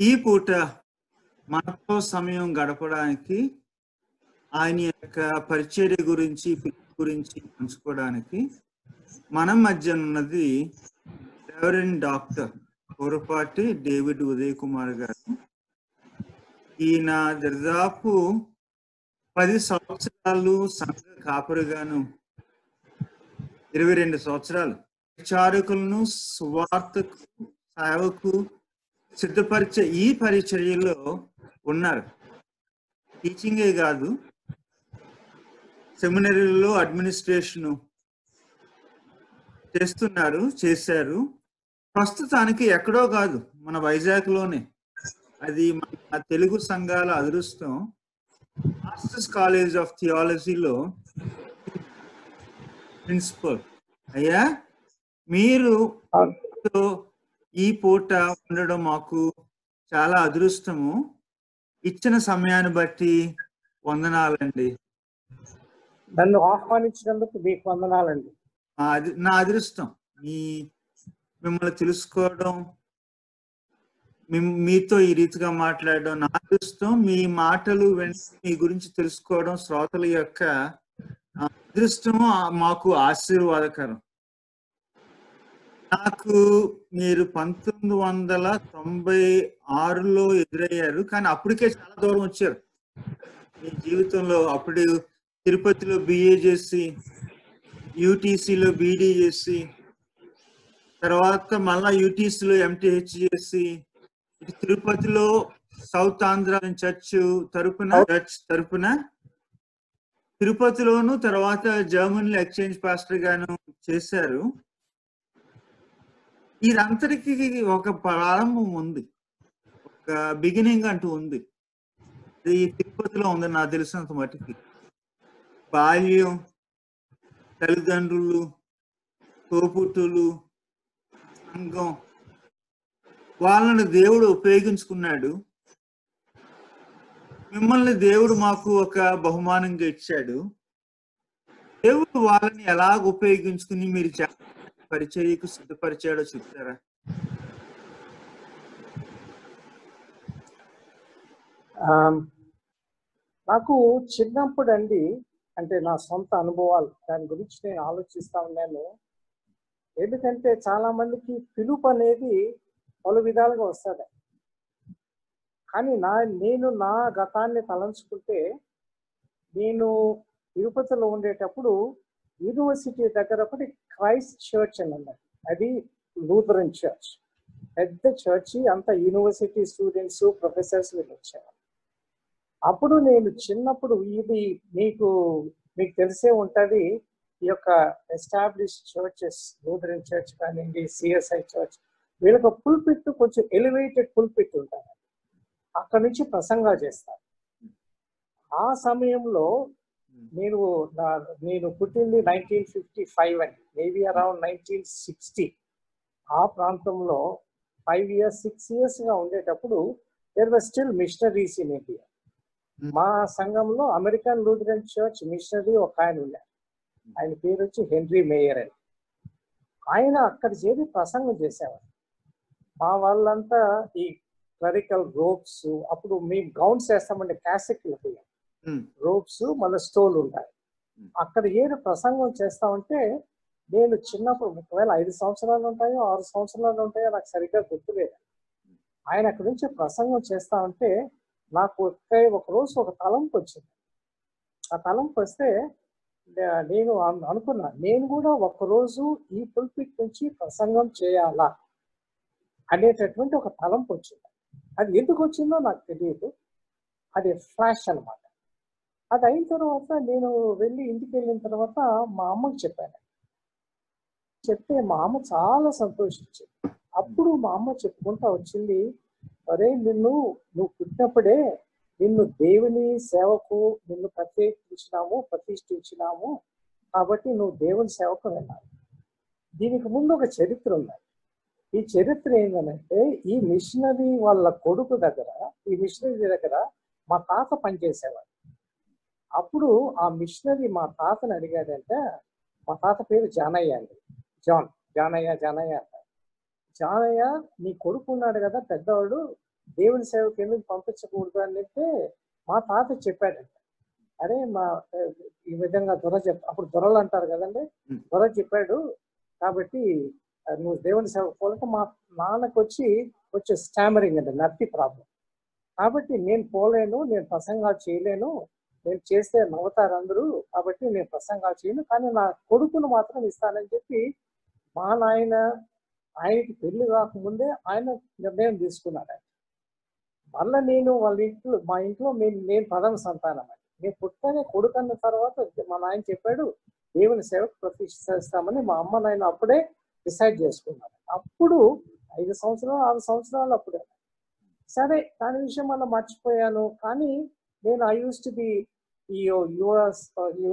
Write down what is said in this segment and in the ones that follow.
ఈ పూట మనతో సమయం గడపడానికి ఆయన యొక్క పరిచర్య గురించి పిలుపు గురించి పంచుకోవడానికి మన మధ్య ఉన్నది రెవరెండ్ డాక్టర్ కోరపాటి డేవిడ్ ఉదయ్ కుమార్ గారు ఈయన దరిదాపు పది సంవత్సరాలు సంఘ కాపరిగాను ఇరవై రెండు సంవత్సరాలు విచారకులను సువార్తకు సేవకు సిద్ధపరిచే ఈ పరిచర్యలో ఉన్నారు టీచింగే కాదు సెమినరీలో అడ్మినిస్ట్రేషన్ చేస్తున్నారు చేశారు ప్రస్తుతానికి ఎక్కడో కాదు మన వైజాగ్ లోనే అది మన తెలుగు సంఘాల అదృష్టం మాస్టర్స్ కాలేజ్ ఆఫ్ థియాలజీలో ప్రిన్సిపల్ అయ్యా మీరు తో ఈ పూట ఉండడం మాకు చాలా అదృష్టము ఇచ్చిన సమయాన్ని బట్టి వందనాలండి నన్ను ఆహ్వానించినందుకు మీకు వందనాలండి ఆ అది- నా అదృష్టం మీ మిమ్మల్ని తెలుసుకోవడం మీ- మీతో ఈ రీతిగా మాట్లాడడం నా అదృష్టం మీ మాటలు వెంట మీ గురించి తెలుసుకోవడం శ్రోతల యొక్క ఆ, అదృష్టము ఆ, మాకు ఆశీర్వాదకరం నాకు మీరు పంతొమ్మిది వందల తొంభై ఆరులో ఎదురయ్యారు కానీ అప్పటికే చాలా దూరం వచ్చారు మీ జీవితంలో అప్పుడు తిరుపతిలో బిఏ చేసి యూటీసీలో బీడీ చేసి తర్వాత మళ్ళా యూటీసీలో ఎంటీహెచ్ చేసి ఇటు తిరుపతిలో సౌత్ ఆంధ్ర చర్చ్ తరపున చర్చ్ తరపున తిరుపతిలోను తర్వాత జర్మనీలో ఎక్స్చేంజ్ పాస్టర్ గాను చేశారు ఇదంతటికి ఒక ప్రారంభం ఉంది ఒక బిగినింగ్ అంటూ ఉంది ఇది తిరుపతిలో ఉంది నాకు తెలిసినంత మటుకి బాల్యం తల్లిదండ్రులు తోపుట్టులు సంఘం వాళ్ళని దేవుడు ఉపయోగించుకున్నాడు మిమ్మల్ని దేవుడు మాకు ఒక బహుమానంగా ఇచ్చాడు దేవుడు వాళ్ళని ఎలాగ ఉపయోగించుకుని మీరు చే- పరిచర్యకు సిద్ధపరిచాడో చెప్తారా ఆమ్, నాకు చిన్నప్పుడు అండి అంటే నా సొంత అనుభవాలు దాని గురించి నేను ఆలోచిస్తా ఉన్నాను ఎందుకంటే చాలా మందికి పిలుపు అనేది పలు విధాలుగా వస్తుంది కానీ నా నేను నా గతాన్ని తలంచుకుంటే నేను తిరుపతిలో ఉండేటప్పుడు యూనివర్సిటీ దగ్గర ఒకటి క్రైస్ట్ చర్చ్ అని ఉన్నది అది లూథరన్ చర్చ్ పెద్ద చర్చి అంత యూనివర్సిటీ స్టూడెంట్స్ ప్రొఫెసర్స్ వీళ్ళు వచ్చారు అప్పుడు నేను చిన్నప్పుడు ఇది మీకు మీకు తెలిసే ఉంటది ఈ యొక్క ఎస్టాబ్లిష్ చర్చెస్ లూథరన్ చర్చ్ కానివ్వండి సిఎస్ఐ చర్చ్ వీళ్ళకి పుల్పిట్ కొంచెం ఎలివేటెడ్ పుల్పిట్ ఉంటారు అక్కడ నుంచి ప్రసంగాలు చేస్తారు ఆ సమయంలో నేను నా- నేను పుట్టింది నైన్టీన్ ఫిఫ్టీ ఫైవ్ అని మేబీ అరౌండ్ నైన్టీన్ సిక్స్టీ ఆ ప్రాంతంలో ఫైవ్ ఇయర్స్ సిక్స్ ఇయర్స్ గా ఉండేటప్పుడు there were still missionaries in India మా సంఘంలో అమెరికన్ లూథరన్ చర్చ్ మిషనరీ ఒక ఆయన ఉన్నారు ఆయన పేరు వచ్చి హెన్రీ మేయర్ అని ఆయన అక్కడ చేరి ప్రసంగం చేసేవారు మా వాళ్ళంతా ఈ క్లరికల్ రోప్స్ అప్పుడు మేము గౌన్స్ వేస్తామంటే క్యాసెట్లు ఉంటాయి ఉమ్, రోప్స్ మళ్ళీ స్టోల్ ఉంటాయి అక్కడ ఏడు ప్రసంగం చేస్తామంటే నేను చిన్నప్పుడు ఒకవేళ ఐదు సంవత్సరాలు ఉంటాయో ఆరు సంవత్సరాలు ఉంటాయో నాకు సరిగ్గా గుర్తులేదు ఆయన అక్కడి నుంచి ప్రసంగం చేస్తా ఉంటే నాకు ఒకే ఒక రోజు ఒక తలంపు వచ్చింది ఆ తలంపు వస్తే నే- నేను అను- అనుకున్నా నేను కూడా ఒక రోజు ఈ పుల్పిట్ నుంచి ప్రసంగం చేయాలా అనేటటువంటి ఒక తలంపు వచ్చింది అది ఎందుకు వచ్చిందో నాకు తెలియదు అది ఫ్లాష్ అన్నమాట అది అయిన తర్వాత నేను వెళ్ళి ఇంటికి వెళ్ళిన తర్వాత మా అమ్మకి చెప్పాను చెప్తే మా అమ్మ చాలా సంతోషించింది అప్పుడు మా అమ్మ చెప్పుకుంటా వచ్చింది అరే నిన్ను నువ్వు పుట్టినప్పుడే నిన్ను దేవుని సేవకు నిన్ను ప్రత్యేకించినాము ప్రతిష్ఠించినాము కాబట్టి నువ్వు దేవుని సేవకు వెళ్ళాలి దీనికి ముందు ఒక చరిత్ర ఉంది ఈ చరిత్ర ఏంటంటే ఈ మిషనరీ వాళ్ళ కొడుకు దగ్గర ఈ మిషనరీ దగ్గర మా తాత పనిచేసేవాడు అప్పుడు ఆ మిషనరీ మా తాతని అడిగాడంటే మా తాత పేరు జానయ్య అండి జాన్ జానయ్య జానయ్య అంటారు జానయ్య నీ కొడుకు ఉన్నాడు కదా పెద్దవాడు దేవుని సేవకు ఎందుకు పంపించకూడదు అని అంటే మా తాత చెప్పాడంట అరే మా ఆ, ఈ విధంగా దొర చెప్ అప్పుడు దొరలు అంటారు కదండి Hmm. దొర చెప్పాడు కాబట్టి ఆ, నువ్వు దేవుని సేవకు పోలంటే మా నాన్నకు వచ్చి వచ్చే స్టామరింగ్ అంటే నత్తి ప్రాబ్లం కాబట్టి నేను పోలేను నేను ప్రసంగాలు చేయలేను నేను చేస్తే నవ్వుతారు అందరూ కాబట్టి నేను ప్రసంగాలు చేయను కానీ నా కొడుకును మాత్రం ఇస్తానని చెప్పి మా నాయన ఆయనకి పెళ్లి కాకముందే ఆయన నిర్ణయం తీసుకున్నాడు ఆయన. మళ్ళా నేను వాళ్ళ ఇంట్లో మా ఇంట్లో మేము నేను ప్రథమ సంతానం అండి నేను పుట్టగానే కొడుకు అన్న తర్వాత మా నాయన చెప్పాడు దేవుని సేవకు ప్రతిష్ఠిస్తామని మా అమ్మ నాయన అప్పుడే డిసైడ్ చేసుకున్నాను అప్పుడు ఐదు సంవత్సరాలు ఆరు సంవత్సరాలు అప్పుడే సరే దాని విషయం మళ్ళీ మర్చిపోయాను కానీ నేను ఐ యూస్ టు బి ఈ యుఎస్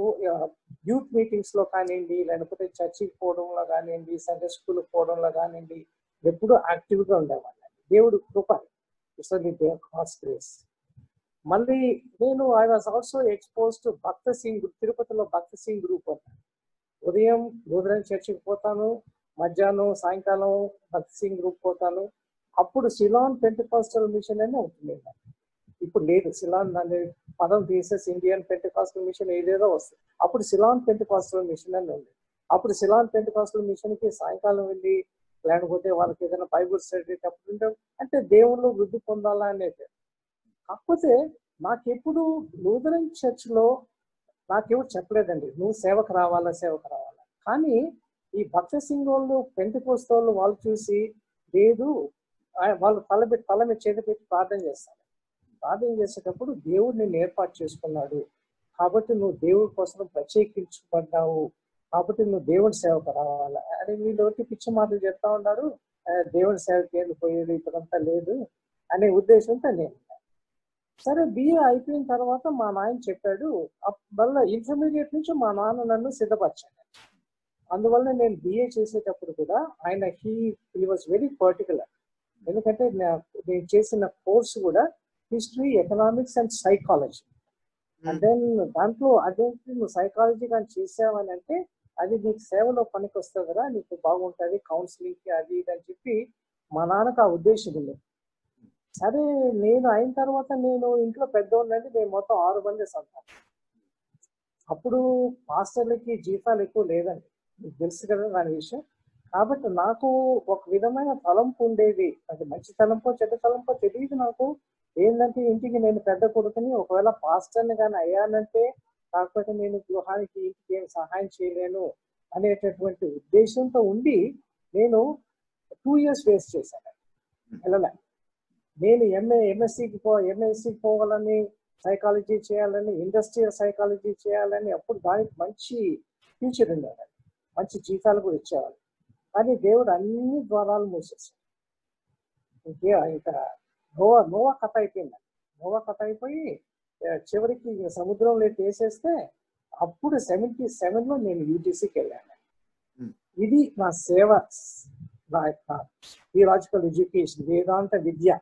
యూత్ మీటింగ్స్ లో కానివ్వండి లేకపోతే చర్చికి పోవడంలో కానివ్వండి సండే స్కూల్కి పోవడంలో కానివ్వండి ఎప్పుడూ యాక్టివ్ గా ఉండేవాడిని దేవుడు కృప ఇట్స్ గాడ్స్ గ్రేస్ మళ్ళీ నేను I was also expose to Bakht Singh తిరుపతిలో భక్త సింగ్ గ్రూప్ ఉన్నాను ఉదయం లూథరన్ చర్చికి పోతాను మధ్యాహ్నం సాయంకాలం భక్త సింగ్ గ్రూప్ పోతాను అప్పుడు సిలాన్ పెంటికాస్టల్ మిషన్ అని ఉంటుంది ఇప్పుడు లేదు సిలాన్ అనే పదం తీసేసి ఇండియన్ పెంటికాస్టల్ మిషన్ ఏదేదో వస్తుంది అప్పుడు సిలాన్ పెంటికాస్టల్ మిషన్ అని ఉంది అప్పుడు సిలాన్ పెంటికాస్టల్ మిషన్ కి సాయంకాలం వెళ్ళి లేకపోతే వాళ్ళకి ఏదైనా బైబుల్ స్టడీ అప్పుడు ఉంటే అంటే దేవుళ్ళు వృద్ధి పొందాలా అనేది కాకపోతే నాకెప్పుడు లూథరన్ చర్చ్ లో నాకెవరు చెప్పలేదండి నువ్వు సేవకు రావాలా సేవకు రావాలా కానీ ఈ భక్త సింగ్ వాళ్ళు పెంటికోస్తోళ్ళు వాళ్ళు చూసి లేదు ఆ- వాళ్ళు తల పెట్టి తల మీద చేతి పెట్టి ప్రార్థన చేస్తారు ప్రార్థన చేసేటప్పుడు దేవుడు నిన్ను ఏర్పాటు చేసుకున్నాడు కాబట్టి నువ్వు దేవుడి కోసం ప్రత్యేకించబడ్డావు కాబట్టి నువ్వు దేవుడి సేవకు రావాలా అని వీళ్ళు ఒకటి పిచ్చి మాటలు చెప్తా ఉన్నారు "ఆ, దేవుడి సేవకి ఏది పోయేది ఇప్పుడంతా లేదు అనే ఉద్దేశంతో నేను సరే బిఏ అయిపోయిన తర్వాత మా నాయన చెప్పాడు అప్- మళ్ళీ ఇంటర్మీడియట్ నుంచి మా నాన్న నన్ను సిద్ధపరిచాడు అందువల్ల నేను బిఏ చేసేటప్పుడు కూడా ఆయన he he was very particular ఎందుకంటే నా- నేను చేసిన కోర్సు కూడా history economics and psychology and then దాంట్లో అదేంటి నువ్వు సైకాలజీ కానీ చేసావని అంటే అది నీకు సేవలో పనికి వస్తుంది కదా నీకు బాగుంటుంది కౌన్సిలింగ్ కి అది ఇది అని చెప్పి మా నాన్నకు ఆ ఉద్దేశం ఉంది సరే నేను అయిన తర్వాత నేను ఇంట్లో పెద్దోళ్ళంటే నేను మొత్తం ఆరు మంది సంతానం అప్పుడు మాస్టర్లకి జీతాలు ఎక్కువ లేదండి మీకు తెలుసు కదా దాని విషయం కాబట్టి నాకు ఒక విధమైన తలంపు ఉండేది అది మంచి తలంపో చెడ్డ తలంపో తెలియదు నాకు ఏంటంటే ఇంటికి నేను పెద్ద కొడుకుని ఒకవేళ పాస్టర్ని కానీ అయ్యానంటే కాకపోతే నేను గృహానికి ఇంటికి ఏం సహాయం చేయలేను అనేటటువంటి ఉద్దేశంతో ఉండి నేను టూ ఇయర్స్ వేస్ట్ చేశాను వెళ్ళలే నేను ఎంఏ ఎంఎస్సికి పో ఎంఎస్సికి పోవాలని సైకాలజీ చేయాలని ఇండస్ట్రియల్ సైకాలజీ చేయాలని అప్పుడు దానికి మంచి ఫ్యూచర్ ఉండేది మంచి జీతాలు కూడా ఇచ్చేవాళ్ళు కానీ దేవుడు అన్ని ద్వారాలు మూసేసాడు ఇంకే ఇంకా నోవా నోవా కథ అయిపోయింది నోవా కథ అయిపోయి ఆ, చివరికి ఇంక సముద్రంలో వేసేస్తే అప్పుడు సెవెంటీ సెవెన్ లో నేను యూటీసీకి వెళ్ళాను Hmm. ఇది నా సేవ నా యొక్క థియలాజికల్ ఎడ్యుకేషన్ వేదాంత విద్య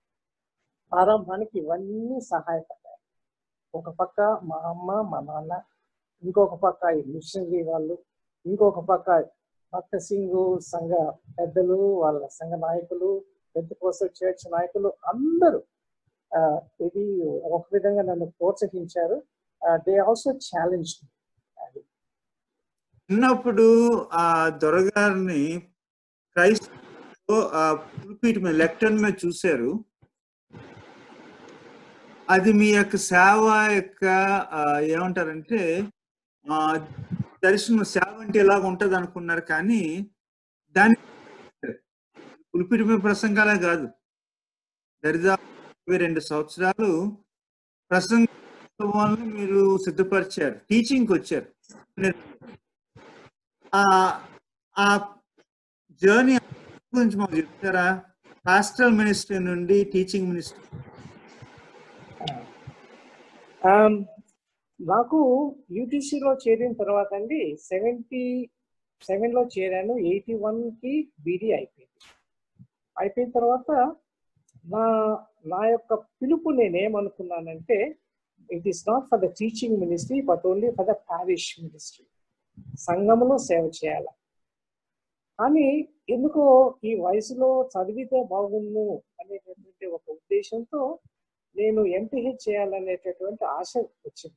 ప్రారంభానికి ఇవన్నీ సహాయపడ్డాయి ఒక పక్క మా అమ్మ మా నాన్న ఇంకొక పక్క ఈ మిషనరీ వాళ్ళు ఇంకొక పక్క భక్త సింగ్ సంఘ పెద్దలు వాళ్ళ సంఘ నాయకులు పెద్ద కోసం చర్చ్ నాయకులు అందరూ ఆ, ఇది ఒక విధంగా నన్ను ప్రోత్సహించారు దే ఆల్సో ఛాలెంజ్ చిన్నప్పుడు ఆ దొరగారిని క్రైస్ట్ ఆ పుల్పీట్ మీద లెక్టర్ మీద చూశారు అది మీ యొక్క సేవ యొక్క ఆ, ఏమంటారంటే ఆ దర్శనం సేవ అంటే ఎలాగ ఉంటది అనుకున్నారు కానీ దాని పులిపిటి మీద ప్రసంగాలే కాదు దరిదాపు ఇరవై రెండు సంవత్సరాలు ప్రసంగాలను మీరు సిద్ధపరిచారు టీచింగ్కి వచ్చారు ఆ ఆ జర్నీ గురించి మాకు చెప్తారా పాస్టల్ మినిస్ట్రీ నుండి టీచింగ్ మినిస్ట్రీ Um, నాకు యూటీసీలో చేరిన తర్వాత అండి సెవెంటీ సెవెన్లో చేరాను ఎయిటీ వన్కి బీడీ అయిపోయింది అయిపోయిన తర్వాత నా నా యొక్క పిలుపు నేనేమనుకున్నానంటే it is not for the teaching ministry but only for the parish ministry సంఘంలో సేవ చేయాలి కానీ ఎందుకో ఈ వయసులో చదివితే బాగుండు అనేటటువంటి ఒక ఉద్దేశంతో నేను ఎంటీహెచ్ చేయాలనేటటువంటి ఆశ వచ్చింది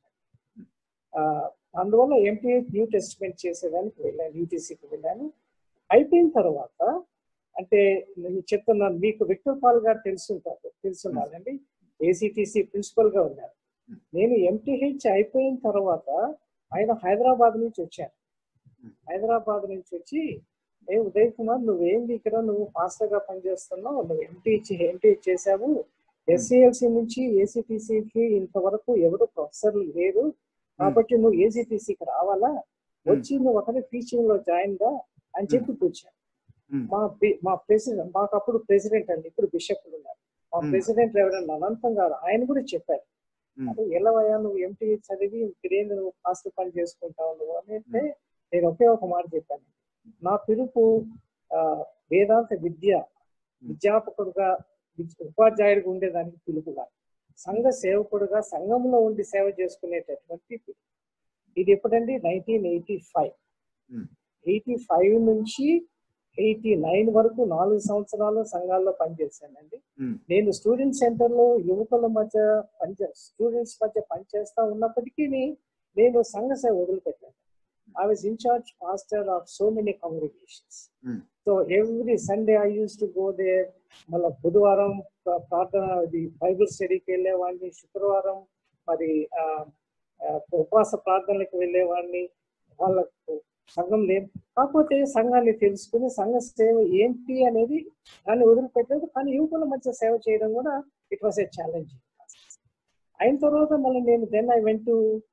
ఆ, అందువల్ల ఎంటీహెచ్ న్యూ టెస్ట్మెంట్ చేసేదానికి వెళ్ళాను యూటీసీకి వెళ్ళాను అయిపోయిన తర్వాత అంటే నేను చెప్తున్నాను మీకు విక్టర్ పాల్ గారు తెలుసుంటారు తెలుసున్నారండి ఏసీటీసీ ప్రిన్సిపల్ గా ఉన్నారు నేను ఎంటీహెచ్ అయిపోయిన తర్వాత ఆయన హైదరాబాద్ నుంచి వచ్చాను హైదరాబాద్ నుంచి వచ్చి ఏ ఉదయ్ కుమార్ నువ్వేంది ఇక్కడ నువ్వు ఫాస్టర్ గా పనిచేస్తున్నావు నువ్వు ఎంటీహెచ్ ఎంటీహెచ్ చేసావు ఎస్సీఎల్సీ నుంచి ఏసీటీసీకి ఇంతవరకు ఎవరు ప్రొఫెసర్లు లేరు కాబట్టి నువ్వు ఏసీటీసీకి రావాలా వచ్చి నువ్వు ఒకరి టీచింగ్ లో జాయిన్ గా అని చెప్పి కూర్చాను ఉమ్, మా బి- మా ప్రెసిడెంట్ మాకు అప్పుడు ప్రెసిడెంట్ అండి ఇప్పుడు బిషప్లు ఉన్నారు మా Hmm. ప్రెసిడెంట్ ఎవరైనా అనంతం గారు ఆయన కూడా చెప్పారు ఉమ్, అదే ఎలవయ్యా నువ్వు ఎంటీ చదివి ఇక్కడేంది నువ్వు ఫాస్ట్ పని చేసుకుంటావు నువ్వు అని అంటే నేను ఒకే ఒక మాట చెప్పాను నా పిలుపు ఆ, వేదాంత విద్య విద్యాపకుడుగా విద్- ఉపాధ్యాయుడిగా ఉండేదానికి పిలుపుగా సంఘ సేవకుడుగా సంఘంలో ఉండి సేవ చేసుకునేటటువంటి పిలుపు. ఇది ఎప్పుడండి nineteen eighty five um, eighty five నుంచి ఎయిటీ నైన్ వరకు నాలుగు సంవత్సరాలు సంఘాల్లో పనిచేశానండి ఉమ్, నేను స్టూడెంట్ సెంటర్ లో యువకుల మధ్య పనిచే స్టూడెంట్స్ మధ్య పనిచేస్తా ఉన్నప్పటికీ నేను సంఘ సేవ వదిలిపెట్టాను I was in charge master of so many congregations Hmm. So every Sunday I used to go there మళ్ళీ బుధవారం ప్ర- ప్రార్థన ఇది బైబిల్ స్టడీకి వెళ్ళేవాడిని శుక్రవారం మరి ఆ, ఆ, ఉపవాస ప్రార్థనలకు వెళ్ళేవాడిని వాళ్ళకు సంఘం లేదు కాకపోతే సంఘాన్ని తెలుసుకుని సంఘ సేవ ఏంటి అనేది దాన్ని వదిలిపెట్టలేదు కానీ యువకుల మధ్య సేవ చేయడం కూడా ఇట్ వాస్ ఏ ఛాలెంజింగ్ అయిన తర్వాత మళ్ళీ నేను then I went to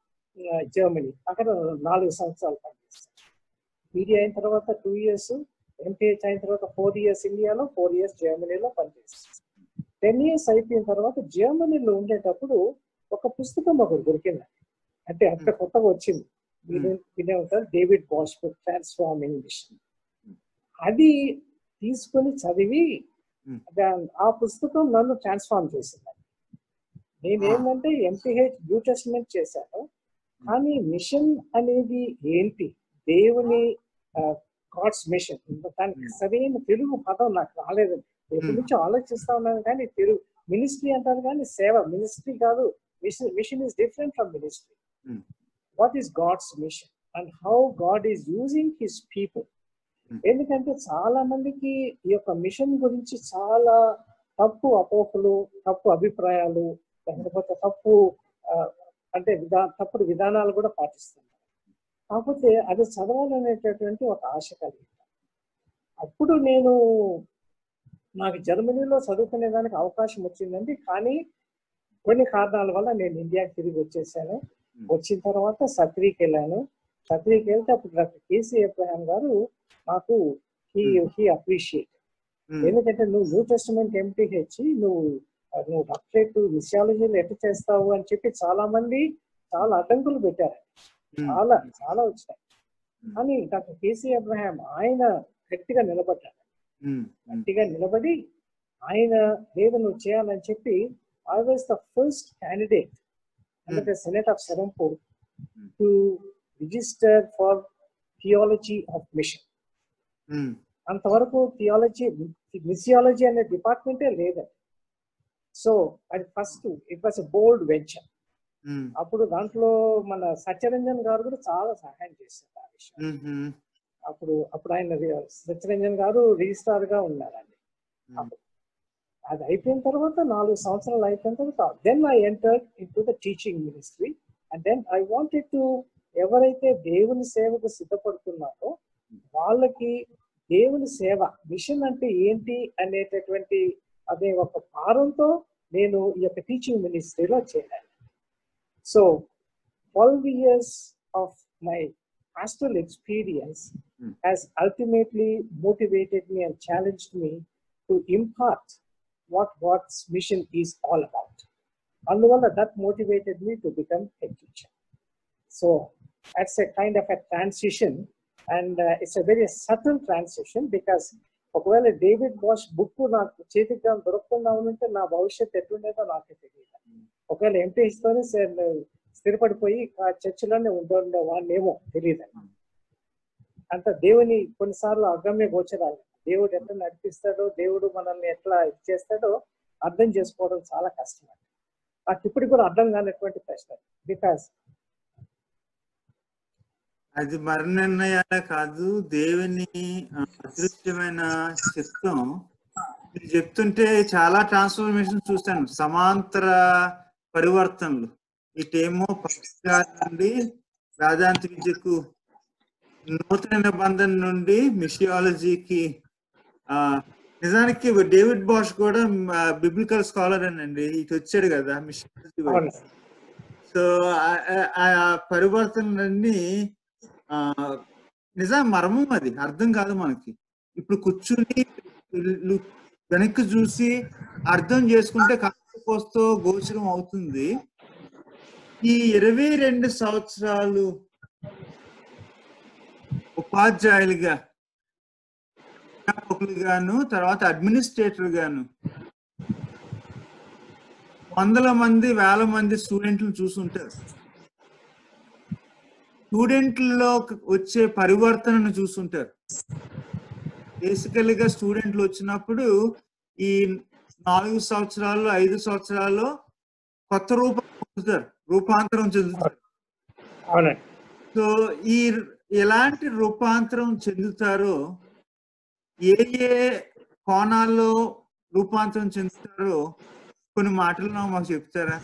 Germany అక్కడ నాలుగు సంవత్సరాలు పనిచేస్తాను పీడీ అయిన తర్వాత టూ ఇయర్స్ ఎంపీహెచ్ అయిన తర్వాత ఫోర్ ఇయర్స్ ఇండియాలో ఫోర్ ఇయర్స్ జర్మనీలో పనిచేస్తాను టెన్ ఇయర్స్ అయిపోయిన తర్వాత జర్మనీలో ఉండేటప్పుడు ఒక పుస్తకం ఒకటి దొరికింది అంటే అక్కడ కొత్తగా వచ్చింది వినే వినే ఉంటారు David Bosch book transforming mission అది తీసుకొని చదివి Hmm. దా- ఆ పుస్తకం నన్ను ట్రాన్స్ఫార్మ్ చేసింది నేనేంటంటే ఎంపీహెచ్ న్యూ టెస్ట్మెంట్ చేశాను కానీ మిషన్ అనేది ఏంటి దేవుని గాడ్స్ మిషన్ దానికి సరైన తెలుగు పదం నాకు రాలేదు ఎప్పటి Hmm. నుంచో ఆలోచిస్తా ఉన్నాను కానీ తెలుగు మినిస్ట్రీ అంటారు కానీ సేవ మినిస్ట్రీ కాదు mission mission is different from ministry Hmm. What is God's mission and how God is using his people Hmm. ఎందుకంటే చాలా మందికి ఈ యొక్క మిషన్ గురించి చాలా తప్పు అపోహలు తప్పు అభిప్రాయాలు లేకపోతే తప్పు ఆ, అంటే విధా తప్పుడు విధానాలు కూడా పాటిస్తున్నారు కాకపోతే అది చదవాలనేటటువంటి ఒక ఆశ కలిగింది అప్పుడు నేను నాకు జర్మనీలో చదువుకునే దానికి అవకాశం వచ్చిందండి కానీ కొన్ని కారణాల వల్ల నేను ఇండియాకి తిరిగి వచ్చేసాను వచ్చిన తర్వాత సత్రీకి వెళ్ళాను సత్రీకి వెళ్తే అప్పుడు డాక్టర్ కేసీ అబ్రహాం గారు నాకు హీ హీ అప్రిషియేట్ ఉమ్, ఎందుకంటే నువ్వు న్యూ టెస్టిమెంట్ ఎంటీహెచ్ నువ్వు ఆ, నువ్వు డాక్టరేట్ మిసియాలజీలో ఎట్లా చేస్తావు అని చెప్పి చాలా మంది చాలా అడ్డంకులు పెట్టారు ఉమ్, చాలా చాలా వచ్చినాయి కానీ డాక్టర్ కేసీ అబ్రహాం ఆయన గట్టిగా నిలబడ్డాడు ఉమ్, ఉమ్, గట్టిగా నిలబడి ఆయన లేదు నువ్వు చేయాలని చెప్పి I was the first candidate అంటే senate of Serampore to register for theology of mission um, అంతవరకు థియాలజీ మిసియాలజీ అనే డిపార్ట్మెంటే లేదండి సో అది first it was a bold venture um, అప్పుడు దాంట్లో మన సత్యరంజన్ గారు కూడా చాలా సహాయం చేశారు ఆ విషయం ఉమ్, ఉమ్, అప్పుడు అప్పుడు ఆయన రి- సత్యరంజన్ గారు రిజిస్ట్రార్ గా ఉన్నారండి ఉమ్, అది అయిపోయిన తర్వాత నాలుగు సంవత్సరాలు అయిపోయిన తర్వాత then I enter into the teaching ministry and then I wanted to ఎవరైతే దేవుని సేవకు సిద్ధపడుతున్నారో వాళ్ళకి దేవుని సేవ మిషన్ అంటే ఏంటి అనేటటువంటి అనే ఒక భారంతో నేను ఈ యొక్క టీచింగ్ మినిస్ట్రీలో చేరాను so twelve years of my pastoral experience Hmm. has ultimately motivated me and challenged me to impart what God's mission is all about. అందువల్ల that motivated me to become a teacher. So that's a kind of a transition and uh, it's a very subtle transition because ఒకవేళ David Bosch book నాకు చేతికి కానీ దొరకకుండా ఉంటే నా భవిష్యత్తు ఎట్లుండేదో నాకే తెలియదు ఒకవేళ ఎంపీతోనే స్థిరపడిపోయి ఆ చర్చిలోనే ఉండేవాడినేమో తెలియదు అంటే దేవుని కొన్నిసార్లు అగమ్య గోచరాలు దేవుడు ఎట్లా నడిపిస్తాడో దేవుడు మనల్ని ఎట్లా ఇది చేస్తాడో అర్థం చేసుకోవడం చాలా కష్టం అండి నాకు ఇప్పుడు కూడా అర్థం కానటువంటి ప్రశ్న బికాస్ అది మరణ నిర్ణయాలే కాదు దేవుని ఆ, అదృశ్యమైన చిత్తం మీరు చెప్తుంటే చాలా ట్రాన్స్ఫర్మేషన్ చూస్తాను సమాంతర పరివర్తనలు ఇటేమో పక్షిగారి నుండి వేదాంత విద్యకు నూతన నిబంధన నుండి మిషియాలజీకి ఆ నిజానికి డేవిడ్ బాష్ కూడా బిబ్లికల్ స్కాలర్ అండి ఇటు వచ్చాడు కదా మిషియాలజీ అవును సో ఆ- ఆ- ఆ పరివర్తనలన్నీ ఆ నిజం మర్మం అది అర్థం కాదు మనకి ఇప్పుడు కూర్చుని లు- వెనక్కి చూసి అర్థం చేసుకుంటే కాస్త కోస్తో గోచరం అవుతుంది ఈ ఇరవై రెండు సంవత్సరాలు ఉపాధ్యాయులుగా అధ్యాపకులు గాను తర్వాత అడ్మినిస్ట్రేటర్ గాను వందల మంది వేల మంది స్టూడెంట్లు చూసుంటారు స్టూడెంట్లలో వచ్చే పరివర్తనను చూసుంటారు బేసికల్ గా స్టూడెంట్లు వచ్చినప్పుడు ఈ నాలుగు సంవత్సరాలు ఐదు సంవత్సరాల్లో కొత్త రూపం పొందుతారు రూపాంతరం చెందుతారు అవునండి సో ఈ ఎలాంటి రూపాంతరం చెందుతారో ఏ ఏ కోణాల్లో రూపాంతరం చెందుతారో కొన్ని మాటలు నాకు మాకు చెప్తారా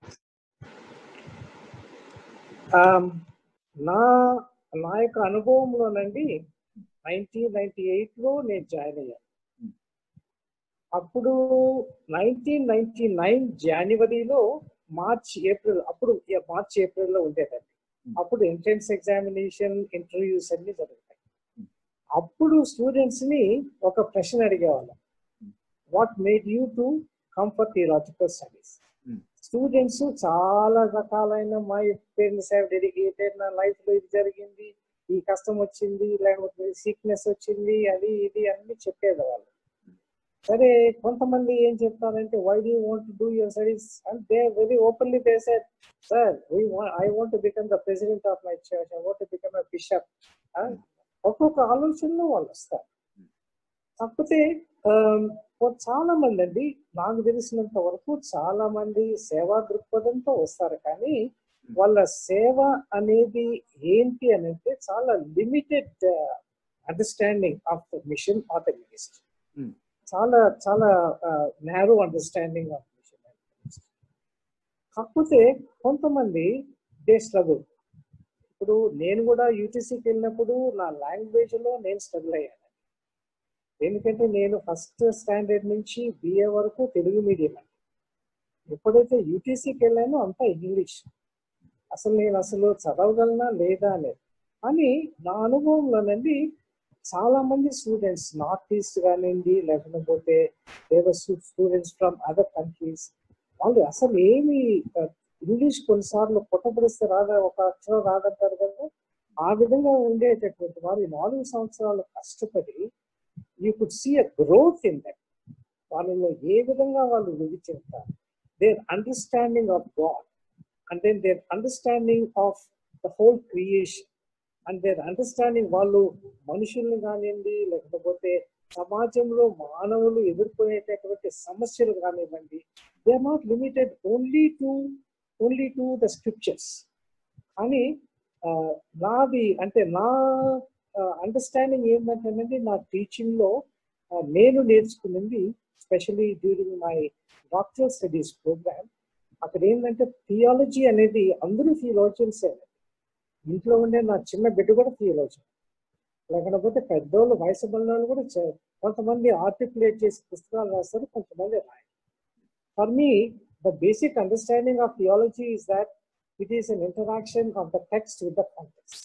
ఆమ్, నా నా యొక్క అనుభవంలోనండి నైన్టీన్ నైన్టీ లో నేను జాయిన్ అయ్యాను అప్పుడు నైన్టీన్ నైన్టీ నైన్ జనవరిలో మార్చ్ ఏప్రిల్ అప్పుడు ఏ- మార్చ్ ఏప్రిల్లో ఉండేదండి అప్పుడు ఎంట్రన్స్ ఎగ్జామినేషన్ ఇంటర్వ్యూస్ అన్ని జరుగుతాయి అప్పుడు స్టూడెంట్స్ ని ఒక ప్రశ్న అడిగేవాళ్ళం what made you to come for theological studies Hmm. Students చాలా రకాలైన మై పేరెంట్స్ హ్యావ్ డెడికేటెడ్ నా లైఫ్ లో ఇది జరిగింది ఈ కష్టం వచ్చింది లేకపోతే సిక్నెస్ వచ్చింది అది ఇది అన్ని చెప్పేది వాళ్ళు సరే కొంతమంది ఏం చెప్తారంటే why do want do your studies and they very openly they said sir I want to become the president of my church I want to become a bishop ఒక్కొక్క ఆలోచనలో వాళ్ళు వస్తారు కాకపోతే ఆమ్, కొ- చాలా మంది అండి నాకు తెలిసినంత వరకు చాలా మంది సేవా దృక్పథంతో వస్తారు కానీ వాళ్ళ సేవ అనేది ఏంటి అని అంటే చాలా limited understanding of the mission of the ministry Hmm. చాలా చాలా నేరో అండర్స్టాండింగ్ ఆఫ్ మిషన్ కాకపోతే కొంతమంది దే స్ట్రగుల్ ఇప్పుడు నేను కూడా యూటీసీకి వెళ్ళినప్పుడు నా లాంగ్వేజ్ లో నేను స్ట్రగుల్ అయ్యాను ఎందుకంటే నేను ఫస్ట్ స్టాండర్డ్ నుంచి బిఏ వరకు తెలుగు మీడియం అండి ఎప్పుడైతే యూటీసీకి వెళ్ళానో అంతా ఇంగ్లీష్ అసలు నేను అసలు చదవగలనా లేదా అనేది కానీ నా అనుభవంలోనండి చాలా మంది స్టూడెంట్స్ నార్త్ ఈస్ట్ కానివ్వండి లేకపోతే they were students from other countries వాళ్ళు అసలు ఏమి ఇంగ్లీష్ కొన్నిసార్లు పుట్టపడిస్తే రాదా ఒక అక్షరం రాదంటారు కదా ఆ విధంగా ఉండేటటువంటి వారు ఈ నాలుగు సంవత్సరాలు కష్టపడి you could see a growth in that వాళ్ళలో ఏ విధంగా వాళ్ళు వృద్ధి చెందుతారు their understanding of God and then their understanding of the whole creation and their understanding వాళ్ళు మనుషుల్ని కానివ్వండి లేకపోతే సమాజంలో మానవులు ఎదుర్కొనేటటువంటి సమస్యలు కానివ్వండి they are not limited only to only to the scriptures కానీ ఆ, నాది అంటే నా అండర్స్టాండింగ్ ఏంటంటేనండి నా టీచింగ్ లో ఆ, నేను నేర్చుకున్నది specially during my doctoral studies program అక్కడ ఏంటంటే థియాలజీ అనేది అందరూ థియాలజియన్స్ ఇంట్లో ఉండే నా చిన్న బిడ్డ కూడా థియాలజీ లేకపోతే పెద్దోళ్ళు వయసు వాళ్ళు కూడా చే- కొంతమంది ఆర్టికులేట్ చేసి పుస్తకాలు రాస్తారు కొంతమంది రాయరు for me the basic understanding of theology is that it is an interaction of the text with the context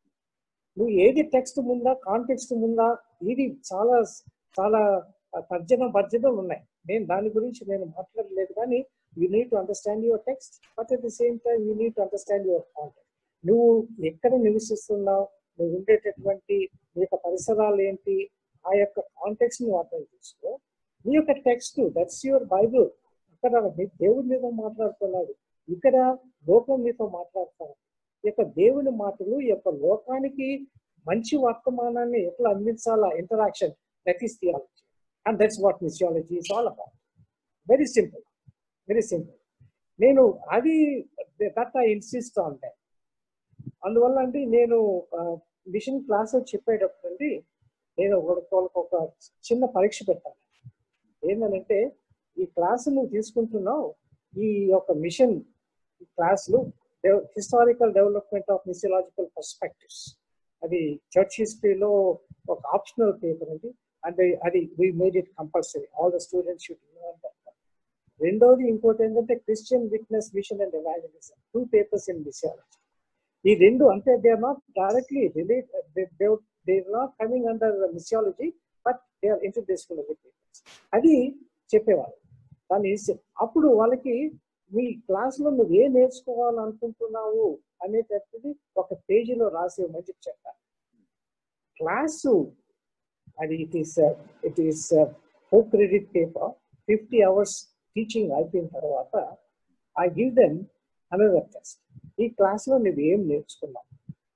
నువ్వు ఏది టెక్స్ట్ ముందా కాంటెక్స్ట్ ముందా ఇది చాలా చాలా తర్జన భర్జనలు ఉన్నాయి నేను దాని గురించి నేను మాట్లాడలేదు కానీ you need to understand your text but at the same time you need to understand your context నువ్వు ఎక్కడ నివసిస్తున్నావు నువ్వు ఉండేటటువంటి నీ యొక్క పరిసరాలు ఏంటి ఆ యొక్క కాంటెక్స్ట్ నువ్వు అర్థం చేసుకో నీ యొక్క టెక్స్ట్ దట్స్ యువర్ బైబుల్ అక్కడ నీ దేవుడు నీతో మాట్లాడుతున్నాడు ఇక్కడ లోకం నీతో మాట్లాడుతున్నాడు ఈ యొక్క దేవుని మాటలు ఈ యొక్క లోకానికి మంచి వర్తమానాన్ని ఎట్లా అందించాలా interaction that is theology and that's what missiology is all about very simple very simple నేను అది that I insist on that అందువల్ల అండి నేను మిషన్ క్లాస్ చెప్పేటప్పుడు అండి నేను వాళ్ళకి ఒక చిన్న పరీక్ష పెట్టాను ఏంటంటే ఈ క్లాసు నువ్వు తీసుకుంటున్నావు ఈ యొక్క మిషన్ క్లాసులు historical development of missiological perspectives అది చర్చ్ హిస్టరీలో ఒక ఆప్షనల్ పేపర్ అండి అండ్ అది we made it compulsory all the students should రెండోది ఇంకోటి ఏంటంటే Christian witness mission and evangelism two papers in missiology ఈ రెండు అంటే they are not directly relate they are not coming under missiology but they are interdisciplinary papers అది చెప్పేవాళ్ళు దాన్ని అప్పుడు వాళ్ళకి మీ క్లాస్లో నువ్వు ఏం నేర్చుకోవాలనుకుంటున్నావు అనేటట్టుది ఒక పేజీలో రాసి ఇవ్వమని చెప్పి చెప్పారు క్లాసు అది it is it is four credit paper fifty hours teaching అయిపోయిన తర్వాత I give them another test ఈ క్లాస్లో నువ్వు ఏం నేర్చుకున్నావు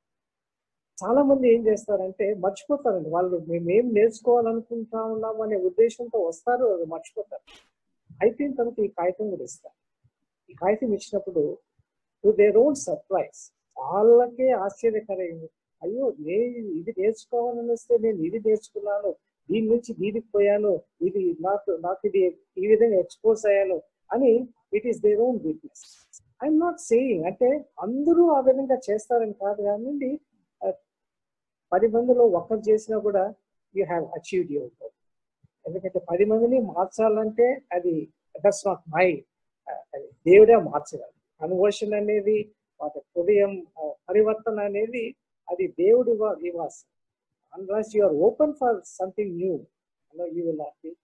చాలా మంది ఏం చేస్తారంటే మర్చిపోతారండి వాళ్ళు మేము ఏం నేర్చుకోవాలనుకుంటా ఉన్నాము అనే ఉద్దేశంతో వస్తారు అది మర్చిపోతారు అయిపోయిన తర్వాత ఈ కాగితం కూడా ఇస్తారు ఈ కాగితం ఇచ్చినప్పుడు టు దేర్ ఓన్ సర్ప్రైజ్ వాళ్ళకే ఆశ్చర్యకరంగా అయ్యో నేను ఇది నేర్చుకోవాలని వస్తే నేను ఇది నేర్చుకున్నాను దీని నుంచి దీనికి పోయాను ఇది నాకు నాకు ఇది ఈ విధంగా ఎక్స్పోజ్ అయ్యాను అని it is their own weakness I'm not saying అంటే అందరూ ఆ విధంగా చేస్తారని కాదు కానీ పది మందిలో ఒక్కరు చేసినా కూడా you have achieved your goal ఎందుకంటే పది మందిని మార్చాలంటే అది దట్స్ నాట్ మై అది దేవుడే మార్చగలరు కన్వర్షన్ అనేది వాటి హృదయం పరివర్తన అనేది అది దేవుడు ఇవ్వాల్సి unless you are open for something new you will not be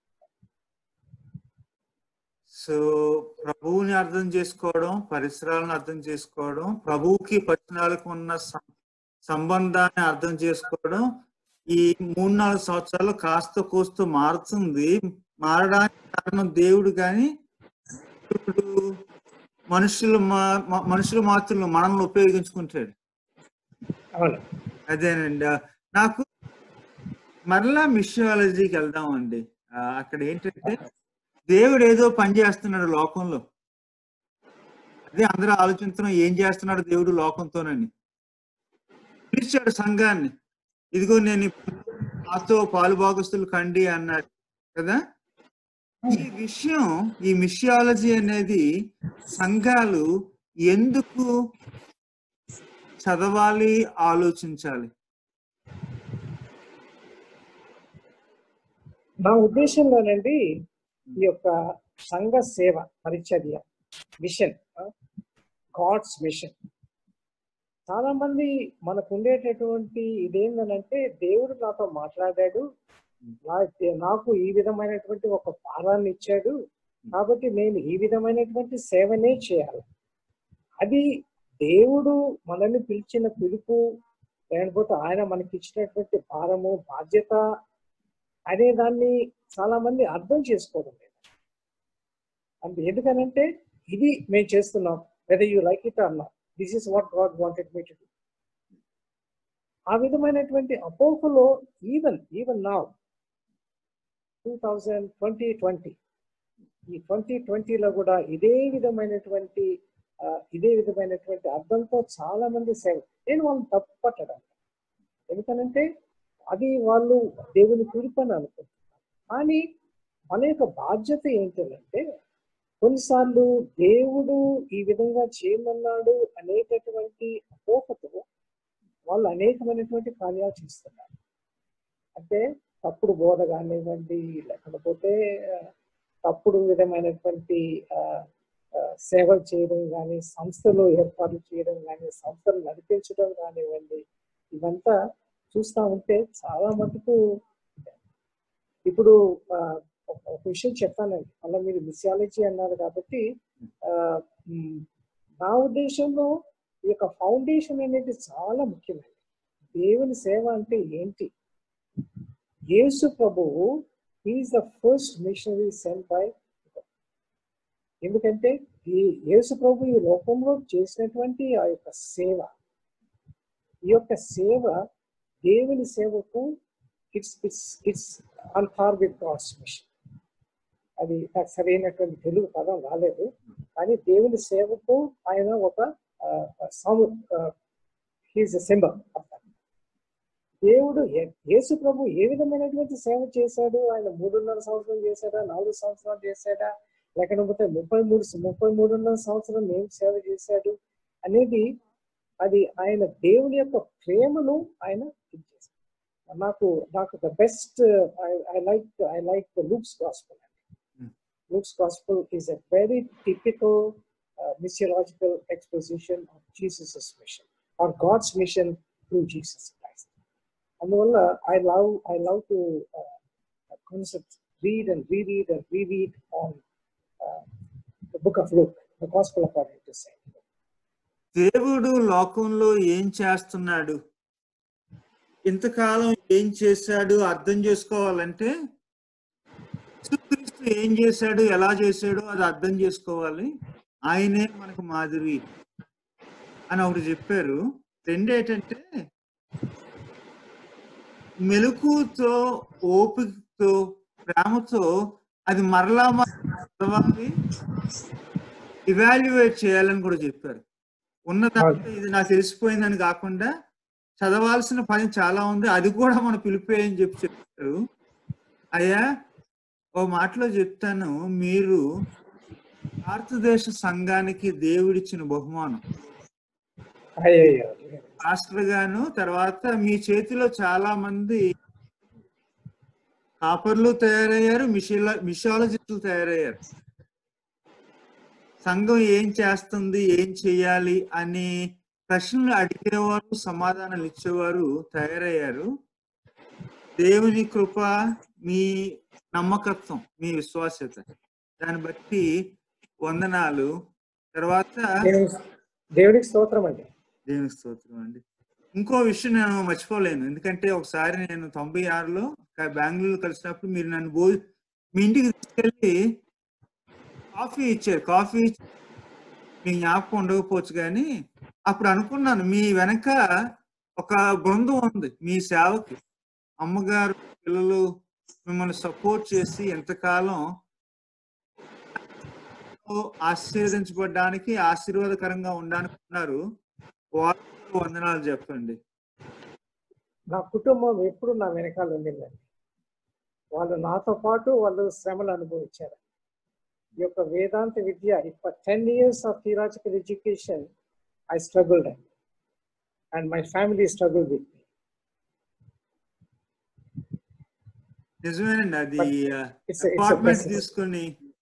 so ప్రభువుని అర్థం చేసుకోవడం పరిసరాలను అర్థం చేసుకోవడం ప్రభువుకి పట్టణాలకు ఉన్న సంబంధాన్ని అర్థం చేసుకోవడం ఈ మూడు నాలుగు సంవత్సరాలు కాస్త కోస్తూ మారుతుంది మారడానికి కారణం దేవుడు కానీ ఇప్పుడు మనుషులు మనుషులు మాత్రం మనల్ని ఉపయోగించుకుంటాడు అదేనండి నాకు మరలా మిషియాలజీకి వెళ్దామండి అక్కడ ఏంటంటే దేవుడు ఏదో పని చేస్తున్నాడు లోకంలో అదే అందరూ ఆలోచించడం ఏం చేస్తున్నాడు దేవుడు లోకంతోనని పిలిచాడు సంఘాన్ని ఇదిగో నేను నాతో పాలు భాగస్తులు కండి అన్నాడు కదా ఈ విషయం ఈ మిషియాలజీ అనేది సంఘాలు ఎందుకు చదవాలి ఆలోచించాలి నా ఉద్దేశంలోనండి ఈ యొక్క సంఘ సేవ పరిచర్య మిషన్ గాడ్స్ మిషన్ చాలా మంది మనకు ఉండేటటువంటి ఇదేంటనంటే దేవుడు నాతో మాట్లాడాడు నాకు ఈ విధమైనటువంటి ఒక భారాన్ని ఇచ్చాడు కాబట్టి నేను ఈ విధమైనటువంటి సేవనే చేయాలి అది దేవుడు మనల్ని పిలిచిన పిలుపు లేకపోతే ఆయన మనకి ఇచ్చినటువంటి భారము బాధ్యత అనే దాన్ని చాలా మంది అర్థం చేసుకోవడం లేదు అంటే ఎందుకనంటే ఇది మేము చేస్తున్నాం వెదర్ యూ లైక్ ఇట్ అన్నా this is what God wanted me to do ఆ విధమైనటువంటి అపోహలో ఈవెన్ ఈవెన్ నా టూ థౌజండ్ ట్వంటీ ట్వంటీ ఈ ట్వంటీ ట్వంటీలో కూడా ఇదే విధమైనటువంటి ఇదే విధమైనటువంటి అర్థంతో చాలా మంది సేవ నేను వాళ్ళని తప్పు పట్టడం ఎందుకనంటే అది వాళ్ళు దేవుని పిలుపని అనుకుంటున్నారు కానీ మన యొక్క బాధ్యత ఏంటంటే కొన్నిసార్లు దేవుడు ఈ విధంగా చేయమన్నాడు అనేటటువంటి అపోహతో వాళ్ళు అనేకమైనటువంటి కార్యాలు చేస్తున్నారు అంటే తప్పుడు బోధ కానివ్వండి లేకపోతే తప్పుడు విధమైనటువంటి సేవలు చేయడం కానీ సంస్థలు ఏర్పాటు చేయడం కానీ సంస్థలు నడిపించడం కానివ్వండి ఇవంతా చూస్తూ ఉంటే చాలా మటుకు ఇప్పుడు ఒక విషయం చెప్తానండి అలా మీరు మిసియాలజీ అన్నారు కాబట్టి నా ఉద్దేశంలో ఈ యొక్క ఫౌండేషన్ అనేది చాలా ముఖ్యమైనది దేవుని సేవ అంటే ఏంటి యేసు ప్రభువు is the first missionary sent by ఎందుకంటే ఈ యేసు ప్రభు ఈ లోకంలో చేసినటువంటి ఆ యొక్క సేవ ఈ యొక్క సేవ దేవుని సేవకు it's it's it's on par with God's mission అది నాకు సరైనటువంటి తెలుగు పదం రాలేదు కానీ దేవుని సేవకు ఆయన ఒక సాము హీస్ సింబల్ దేవుడు ఏ- యేసు ప్రభు ఏ విధమైనటువంటి సేవ చేశాడు ఆయన మూడున్నర సంవత్సరం చేశాడా నాలుగు సంవత్సరాలు చేశాడా లేకపోతే ముప్పై మూడు ముప్పై మూడున్నర సంవత్సరం ఏం సేవ చేశాడు అనేది అది ఆయన దేవుని యొక్క ప్రేమను ఆయన ఇది చేశాడు నాకు నాకు the best I like I like the Luke's gospel Hmm. Luke's gospel is a very typical missiological exposition of Jesus mission or God's mission through Jesus Christ అందువల్ల I love I love to concept read and reread and reread on the book of Luke the gospel according to say దేవుడు లోకంలో ఏం చేస్తున్నాడు ఇంతకాలం ఏం చేశాడు అర్థం చేసుకోవాలంటే యేసుక్రీస్తు ఏం చేశాడు ఎలా చేశాడు అది అర్థం చేసుకోవాలి ఆయనే మనకు మాదిరి అని ఒకటి చెప్పారు రెండు ఏంటంటే మెలకుతో ఓపికతో ప్రేమతో అది మరలా మరలా చదవాలి ఇవాల్యుయేట్ చేయాలని కూడా చెప్పారు ఉన్న దాంట్లో ఇది నాకు తెలిసిపోయిందని కాకుండా చదవాల్సిన పని చాలా ఉంది అది కూడా మన పిలిపే అని చెప్పి చెప్పారు అయ్యా ఓ మాటలో చెప్తాను మీరు భారతదేశ సంఘానికి దేవుడిచ్చిన బహుమానం అయ్యయ్యో పాస్టర్ గాను తర్వాత మీ చేతిలో చాలా మంది కాపర్లు తయారయ్యారు మిషిల మిషాలజిస్టులు తయారయ్యారు సంఘం ఏం చేస్తుంది ఏం చేయాలి అని ప్రశ్నలు అడిగేవారు సమాధానాలు ఇచ్చేవారు తయారయ్యారు దేవుని కృప మీ నమ్మకత్వం మీ విశ్వాసత దాన్ని బట్టి వందనాలు తర్వాత దేవుని- దేవునికి స్తోత్రం అండి దేవుని స్తోత్రం అండి ఇంకో విషయం నేను మర్చిపోలేను ఎందుకంటే ఒకసారి నేను తొంభై ఆరులో బెంగళూరు కలిసినప్పుడు మీరు నన్ను భో మీ ఇంటికి తీసుకెళ్ళి కాఫీ ఇచ్చారు కాఫీ ఇచ్చి మీ జ్ఞాపకం ఉండకపోవచ్చు కానీ అప్పుడు అనుకున్నాను మీ వెనక ఒక బృందం ఉంది మీ సేవకి అమ్మగారు పిల్లలు మిమ్మల్ని సపోర్ట్ చేసి ఎంతకాలం ఆశీర్వదించబడడానికి ఆశీర్వాదకరంగా ఉండడానికి ఉన్నారు వాళ్ళకు వందనాలు చెప్పండి నా కుటుంబం ఎప్పుడు నా వెనకాల ఉండిందండి వాళ్ళు నాతో పాటు వాళ్ళు శ్రమలు అనుభవించారు ఈ యొక్క వేదాంత విద్య ఇప్పుడు ten years of theological education I struggled and and my family struggle with me నిజమేనండి అది It's a- it's a apartment blessing. తీసుకొని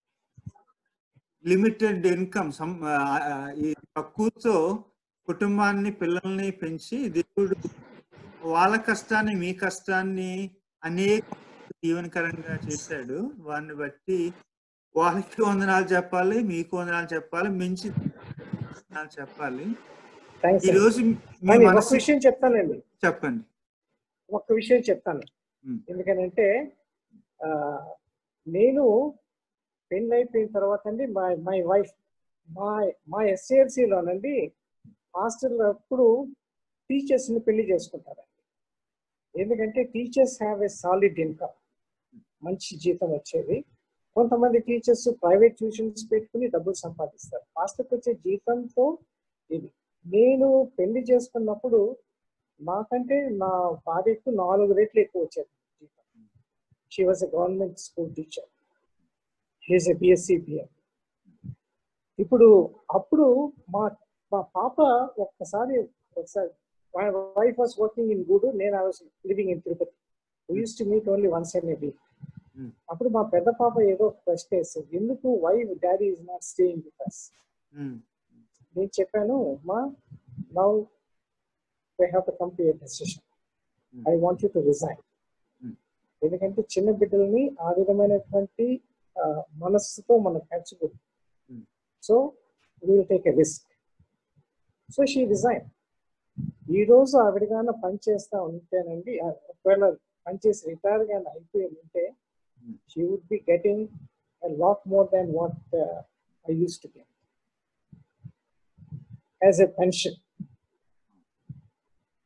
లిమిటెడ్ ఇన్కమ్ ఈ తక్కువతో కుటుంబాన్ని పిల్లల్ని పెంచి దేవుడు వాళ్ళ కష్టాన్ని మీ కష్టాన్ని అనేక జీవనకరంగా చేశాడు వారిని బట్టి వాళ్ళకి వందనాలు చెప్పాలి మీకు వందనాలు చెప్పాలి మించి వందనాలు చెప్పాలి థ్యాంక్స్ ఈ రోజు మీ కానీ ఒక మనసు విషయం చెప్తానండి చెప్పండి ఒక్క విషయం చెప్తాను Hmm. ఎందుకనంటే ఆ, నేను పెళ్ళి అయిపోయిన తర్వాత అండి మై మై వైఫ్ మా మా ఎస్ఏఎల్సీలోనండి హాస్టల్లో ఎప్పుడు టీచర్స్ని పెళ్లి చేసుకుంటారండి ఎందుకంటే teachers have a solid income మంచి జీతం వచ్చేది కొంతమంది టీచర్స్ ప్రైవేట్ ట్యూషన్స్ పెట్టుకుని డబ్బులు సంపాదిస్తారు మాస్టర్కి వచ్చే జీతంతో ఇది నేను పెళ్లి చేసుకున్నప్పుడు నాకంటే నా భార్యకు నాలుగు రెట్లు ఎక్కువ వచ్చేది జీతం she was a government school teacher he's a BSc BM ఇప్పుడు అప్పుడు మా మా పాప ఒక్కసారి ఒకసారి my wife was working in Gudur నేను I was living in Tirupati used to meet only once in a week Hmm. అప్పుడు మా పెద్ద పాప ఏదో ఒక ప్రశ్న వేసేది ఎందుకు wife daddy is not staying with us um, నేను చెప్పాను మా now they have to come to your decision Hmm. I want you to resign Hmm. ఎందుకంటే చిన్న బిడ్డల్ని ఆ విధమైనటువంటి ఆ, మనస్సుతో మనం పెంచకూడదు Hmm. So will take a risk so she resign ఈ రోజు ఆవిడగాన పని చేస్తా ఉంటేనండి ఆ, ఒకవేళ పనిచేసి రిటైర్ గానే అయిపోయి ఉంటే Hmm. She would be getting lot more than what I used to get as a pension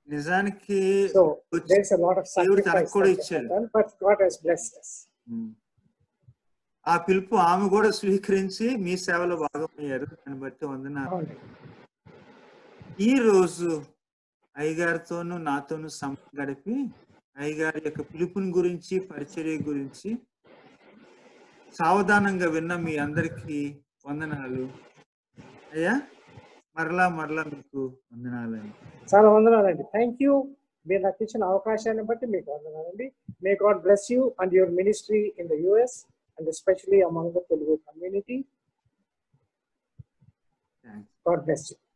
నిజానికి So there's a lot of దేవుడు తనకు sacrifice కూడా that was ఇచ్చాడు. done, but God has blessed us. ఉమ్. ఆ పిలుపు ఆమె కూడా స్వీకరించి మీ సేవలో భాగమయ్యారు దాన్ని బట్టి వందనాలు అవునండి. ఈ రోజు అయ్యగారితోనూ నాతోనూ సమయం గడిపి అయ్యగారి యొక్క పిలుపుని గురించి పరిచర్య గురించి సావధానంగా విన్న మీ అందరికీ వందనాలు అయ్యా మరలా మరలా మీకు వందనాలండి చాలా వందనాలండి థ్యాంక్ యూ మీరు నాకు ఇచ్చిన అవకాశాన్ని బట్టి మీకు వందనాలండి may God bless you and your ministry in the US and especially among the Telugu community thanks God bless you